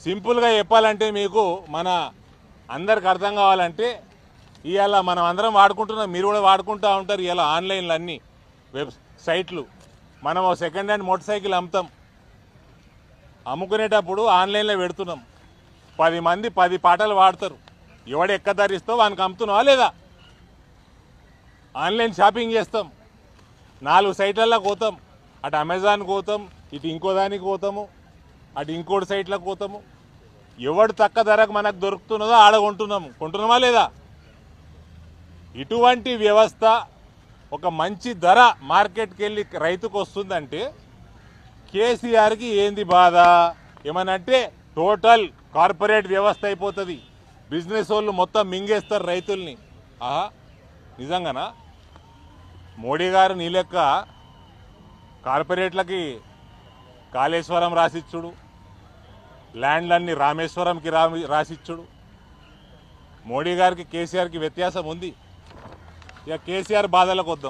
సింపుల్గా చెప్పాలంటే మీకు మన అందరికి అర్థం కావాలంటే ఇవాళ మనం అందరం వాడుకుంటున్నాం మీరు కూడా వాడుకుంటూ ఉంటారు ఇవాళ ఆన్లైన్లు అన్నీ వెబ్ సైట్లు మనం ఓ సెకండ్ హ్యాండ్ మోటార్ సైకిల్ అమ్ముతాం అమ్ముకునేటప్పుడు ఆన్లైన్లో పెడుతున్నాం పది మంది పది పాటలు వాడతారు ఎవడు ఎక్క ధరిస్తో వానికి అమ్ముతున్నావా లేదా ఆన్లైన్ షాపింగ్ చేస్తాం నాలుగు సైట్లలో పోతాం అటు అమెజాన్కి పోతాం ఇటు ఇంకో దానికి పోతాము అటు ఇంకోటి సైట్లకు పోతాము ఎవడు తక్కువ ధరకు మనకు దొరుకుతున్నదో ఆడ కొంటున్నాము కొంటున్నామా లేదా ఇటువంటి వ్యవస్థ ఒక మంచి ధర మార్కెట్కి వెళ్ళి రైతుకు వస్తుందంటే కేసీఆర్కి ఏంది బాధ ఏమనంటే టోటల్ కార్పొరేట్ వ్యవస్థ అయిపోతుంది బిజినెస్ వాళ్ళు మొత్తం మింగేస్తారు రైతుల్ని ఆహా నిజంగానా మోడీ గారు నీ లెక్క కార్పొరేట్లకి కాళేశ్వరం రాసిచ్చుడు ల్యాండ్లన్నీ రామేశ్వరంకి రా రాసిచ్చుడు మోడీ గారికి కేసీఆర్కి వ్యత్యాసం ఉంది ఇక కేసీఆర్ బాధలకు వద్దాం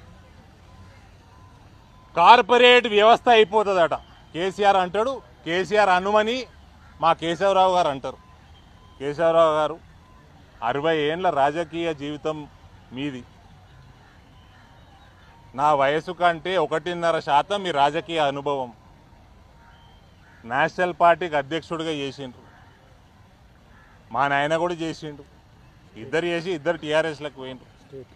కార్పొరేట్ వ్యవస్థ అయిపోతుందట కేసీఆర్ అంటాడు కేసీఆర్ అనుమని మా కేశవరావు గారు అంటారు కేశవరావు గారు అరవై ఏండ్ల రాజకీయ జీవితం మీది నా వయసు కంటే ఒకటిన్నర శాతం మీ రాజకీయ అనుభవం నేషనల్ పార్టీకి అధ్యక్షుడిగా చేసిండ్రు మా నాయన కూడా చేసిండు ఇద్దరు చేసి ఇద్దరు టీఆర్ఎస్లకు పోయిండ్రు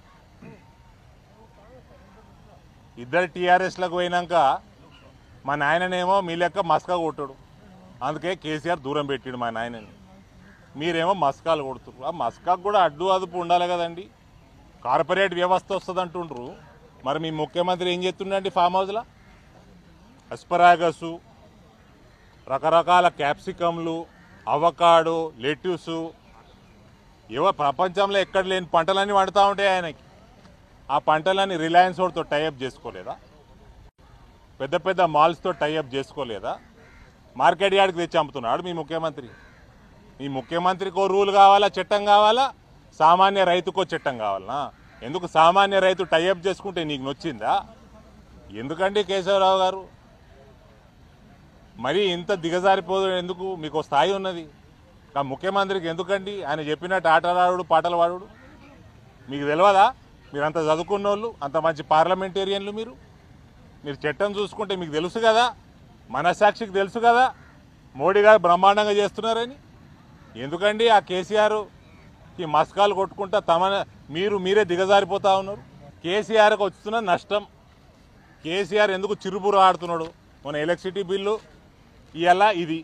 ఇద్దరు టీఆర్ఎస్లకు పోయినాక మా నాయననేమో మీ లెక్క మస్కా కొట్టాడు అందుకే కేసీఆర్ దూరం పెట్టాడు మా నాయనని మీరేమో మస్కాలు కొడుతున్నారు ఆ మస్కాకు కూడా అడ్డు అదుపు ఉండాలి కదండి కార్పొరేట్ వ్యవస్థ వస్తుంది అంటుండ్రు మరి మీ ముఖ్యమంత్రి ఏం చేస్తుండండి ఫామ్ హౌస్లో అస్పరాగసు రకరకాల క్యాప్సికమ్లు అవకాడో లెట్యూసు ఏవో ప్రపంచంలో ఎక్కడ లేని పంటలన్నీ వండుతూ ఉంటాయి ఆయనకి ఆ పంటలన్నీ రిలయన్స్ వాడితో టైఅప్ చేసుకోలేదా పెద్ద పెద్ద మాల్స్తో టైఅప్ చేసుకోలేదా మార్కెట్ యార్డ్కి తెచ్చి అమ్ముతున్నాడు మీ ముఖ్యమంత్రి మీ ముఖ్యమంత్రికో రూల్ కావాలా చట్టం కావాలా సామాన్య రైతుకో చట్టం కావాలనా ఎందుకు సామాన్య రైతు టైఅప్ చేసుకుంటే నీకు నొచ్చిందా ఎందుకండి కేశవరావు గారు మరి ఇంత దిగజారిపోదు ఎందుకు మీకు ఓ స్థాయి ఉన్నది ఆ ముఖ్యమంత్రికి ఎందుకండి ఆయన చెప్పినట్టు ఆటలాడు పాటలు వాడు మీకు తెలియదా మీరు అంత చదువుకున్న వాళ్ళు అంత మంచి పార్లమెంటేరియన్లు మీరు మీరు చట్టం చూసుకుంటే మీకు తెలుసు కదా మనసాక్షికి తెలుసు కదా మోడీ గారు బ్రహ్మాండంగా చేస్తున్నారని ఎందుకండి ఆ కేసీఆర్ ఈ మస్కాలు కొట్టుకుంటా తమ మీరు మీరే దిగజారిపోతా ఉన్నారు కేసీఆర్కి వస్తున్న నష్టం కేసీఆర్ ఎందుకు చిరుబురు ఆడుతున్నాడు మన ఎలక్ట్రిసిటీ బిల్లు ఇవాళ ఇది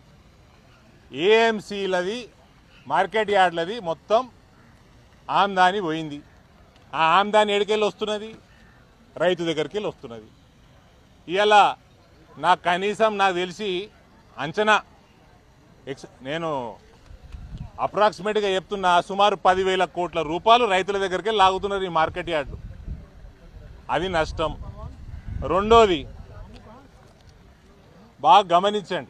ఏఎంసీలది మార్కెట్ యార్డ్లది మొత్తం ఆమ్దాని పోయింది ఆ ఆమ్దాని ఎడికెళ్ళి వస్తున్నది రైతు దగ్గరికి వెళ్ళి వస్తున్నది ఇవాళ నాకు కనీసం నాకు తెలిసి అంచనా ఎక్స్ నేను అప్రాక్సిమేట్గా చెప్తున్నా సుమారు పదివేల కోట్ల రూపాయలు రైతుల దగ్గరికి లాగుతున్నారు ఈ మార్కెట్ యార్డు అది నష్టం రెండోది బాగా గమనించండి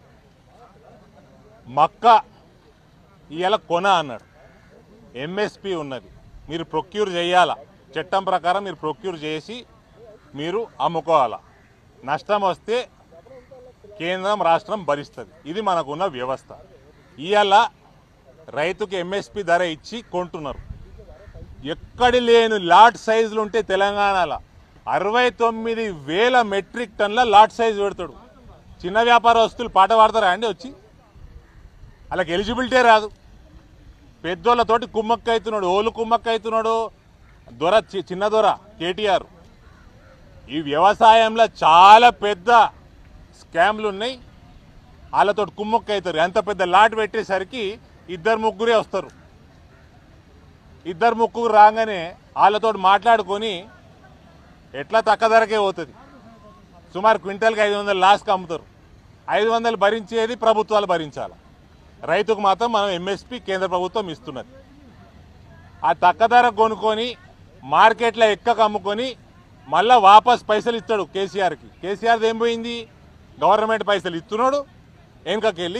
మక్క ఇవాళ కొన అన్నాడు ఎంఎస్పి ఉన్నది మీరు ప్రొక్యూర్ చేయాలా చట్టం ప్రకారం మీరు ప్రొక్యూర్ చేసి మీరు అమ్ముకోవాలా నష్టం వస్తే కేంద్రం రాష్ట్రం భరిస్తుంది ఇది మనకున్న వ్యవస్థ ఇవాళ రైతుకి ఎంఎస్పి ధర ఇచ్చి కొంటున్నారు ఎక్కడి లేని లాట్ సైజులు ఉంటే తెలంగాణలో అరవై తొమ్మిది వేల మెట్రిక్ టన్ల లాట్ సైజు పెడతాడు చిన్న వ్యాపారస్తులు పాట పాడతారా అండి వచ్చి వాళ్ళకి ఎలిజిబిలిటీ రాదు పెద్దోళ్ళతోటి కుమ్మక్క అవుతున్నాడు ఓలు కుమ్మక్క అవుతున్నాడు దొర చి- చిన్న దొర కేటీఆర్ ఈ వ్యవసాయంలో చాలా పెద్ద స్కామ్లు ఉన్నాయి వాళ్ళతో కుమ్మక్క అవుతారు ఎంత పెద్ద లాట్ పెట్టేసరికి ఇద్దరు ముగ్గురే వస్తారు ఇద్దరు ముగ్గురు రాగానే వాళ్ళతో మాట్లాడుకొని ఎట్లా తక్కువ ధరకే పోతుంది సుమారు క్వింటల్కి ఐదు వందలు లాస్కి అమ్ముతారు ఐదు వందలు భరించేది ప్రభుత్వాలు భరించాలి రైతుకు మాత్రం మనం ఎంఎస్పి కేంద్ర ప్రభుత్వం ఇస్తున్నది ఆ తక్కువ ధర కొనుక్కొని మార్కెట్లో ఎక్కక అమ్ముకొని మళ్ళా వాపస్ పైసలు ఇస్తాడు కేసీఆర్కి కేసీఆర్ది ఏం పోయింది గవర్నమెంట్ పైసలు ఇస్తున్నాడు వెనుకకి వెళ్ళి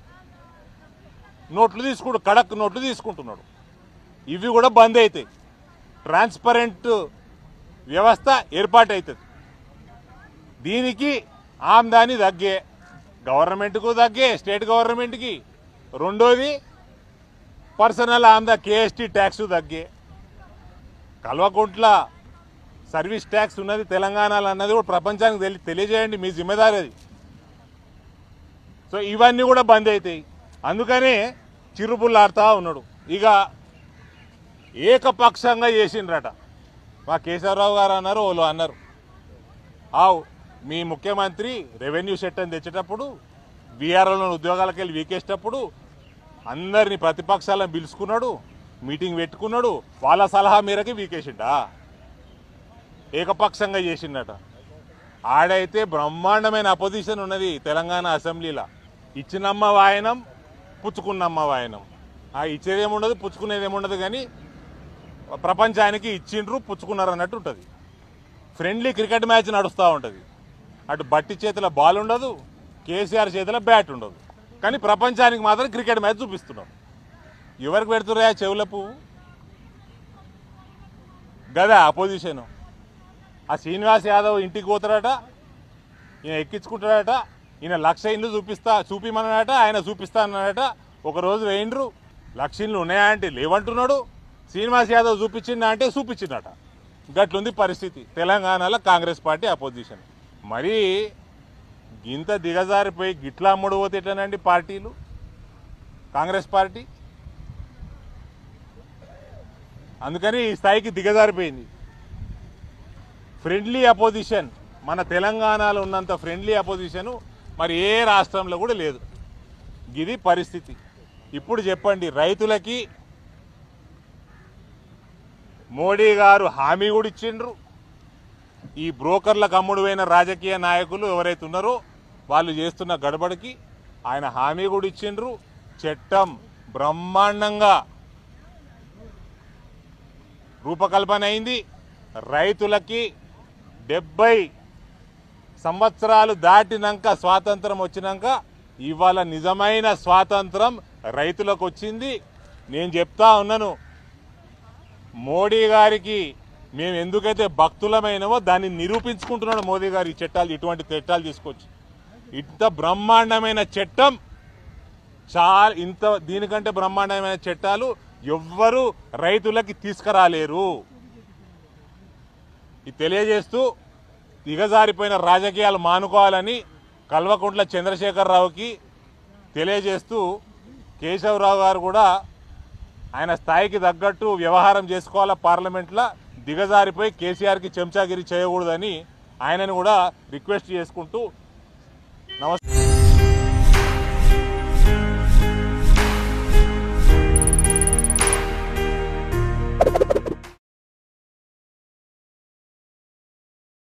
నోట్లు తీసుకుంటూ కడక్ నోట్లు తీసుకుంటున్నాడు ఇవి కూడా బంద్ అవుతాయి ట్రాన్స్పరెంట్ వ్యవస్థ ఏర్పాటు అవుతుంది దీనికి ఆమ్దాని తగ్గే గవర్నమెంట్కు తగ్గే స్టేట్ గవర్నమెంట్కి రెండోది personal on the KST tax తగ్గే కల్వకుంట్ల సర్వీస్ ట్యాక్స్ ఉన్నది తెలంగాణలో అన్నది కూడా ప్రపంచానికి తెలి తెలియజేయండి మీ జిమ్మేదారి అది సో ఇవన్నీ కూడా బంద్ అవుతాయి అందుకనే చిరుపుల్లాడుతూ ఉన్నాడు ఇక ఏకపక్షంగా చేసిండ్రట మా కేశవరావు గారు అన్నారు వాళ్ళు అన్నారు ఆవు మీ ముఖ్యమంత్రి రెవెన్యూ సెట్ అని తెచ్చేటప్పుడు బీఆర్ఓలో ఉద్యోగాలకు వెళ్ళి వీకేసేటప్పుడు అందరిని ప్రతిపక్షాలను పిలుచుకున్నాడు మీటింగ్ పెట్టుకున్నాడు వాళ్ళ సలహా మేరకి వీకేసిండా ఏకపక్షంగా చేసిండట ఆడైతే బ్రహ్మాండమైన అపోజిషన్ ఉన్నది తెలంగాణ అసెంబ్లీలో ఇచ్చినమ్మ వాయనం పుచ్చుకున్నమ్మ వాయనం ఆ ఇచ్చేది ఏముండదు పుచ్చుకునేది ఏముండదు కానీ ప్రపంచానికి ఇచ్చిండ్రు పుచ్చుకున్నారు అన్నట్టు ఉంటుంది ఫ్రెండ్లీ క్రికెట్ మ్యాచ్ నడుస్తూ ఉంటుంది అటు బట్టి చేతిలో బాల్ ఉండదు కేసీఆర్ చేతిలో బ్యాట్ ఉండదు కానీ ప్రపంచానికి మాత్రం క్రికెట్ మ్యాచ్ చూపిస్తున్నారు ఎవరికి పెడుతురా చెవుల పువ్వు గదా అపోజిషన్ ఆ శ్రీనివాస్ యాదవ్ ఇంటికి పోతాడట ఈయన ఎక్కించుకుంటాడట ఈయన లక్ష ఇండ్లు చూపిస్తా చూపిమన్నాడట ఆయన చూపిస్తా అన్నాడట ఒక రోజు వేయిండ్రు లక్ష ఇండ్లు ఉన్నాయా అంటే లేవంటున్నాడు శ్రీనివాస్ యాదవ్ చూపించిందా అంటే చూపించిందట గట్లుంది పరిస్థితి తెలంగాణలో కాంగ్రెస్ పార్టీ అపోజిషన్ మరి గింత దిగజారిపోయి గిట్లా అమ్ముడు పోతే ఎట్లనండి పార్టీలు కాంగ్రెస్ పార్టీ అందుకని ఈ స్థాయికి దిగజారిపోయింది ఫ్రెండ్లీ అపోజిషన్ మన తెలంగాణలో ఉన్నంత ఫ్రెండ్లీ అపోజిషన్ మరి ఏ రాష్ట్రంలో కూడా లేదు ఇది పరిస్థితి ఇప్పుడు చెప్పండి రైతులకి మోడీ గారు హామీ కూడా ఇచ్చిండ్రు ఈ బ్రోకర్లకు అమ్ముడువైన రాజకీయ నాయకులు ఎవరైతే ఉన్నారో వాళ్ళు చేస్తున్న గడబడికి ఆయన హామీ కూడా ఇచ్చిండ్రు చట్టం బ్రహ్మాండంగా రూపకల్పన అయింది రైతులకి డెబ్బై సంవత్సరాలు దాటినాక స్వాతంత్రం వచ్చినాక ఇవాళ నిజమైన స్వాతంత్రం రైతులకు వచ్చింది నేను చెప్తా ఉన్నాను మోడీ గారికి మేము ఎందుకైతే భక్తులమైనవో దాన్ని నిరూపించుకుంటున్నాడు మోదీ గారు ఈ చట్టాలు ఇటువంటి చట్టాలు తీసుకొచ్చి ఇంత బ్రహ్మాండమైన చట్టం చాలా ఇంత దీనికంటే బ్రహ్మాండమైన చట్టాలు ఎవ్వరు రైతులకి తీసుకురాలేరు ఇది తెలియజేస్తూ దిగజారిపోయిన రాజకీయాలు మానుకోవాలని కల్వకుంట్ల చంద్రశేఖరరావుకి తెలియజేస్తూ కేశవరావు గారు కూడా ఆయన స్థాయికి తగ్గట్టు వ్యవహారం చేసుకోవాలా పార్లమెంట్లో దిగజారిపోయి కేసీఆర్కి చెంచాగిరి చేయకూడదని ఆయనను కూడా రిక్వెస్ట్ చేసుకుంటూ నమస్తే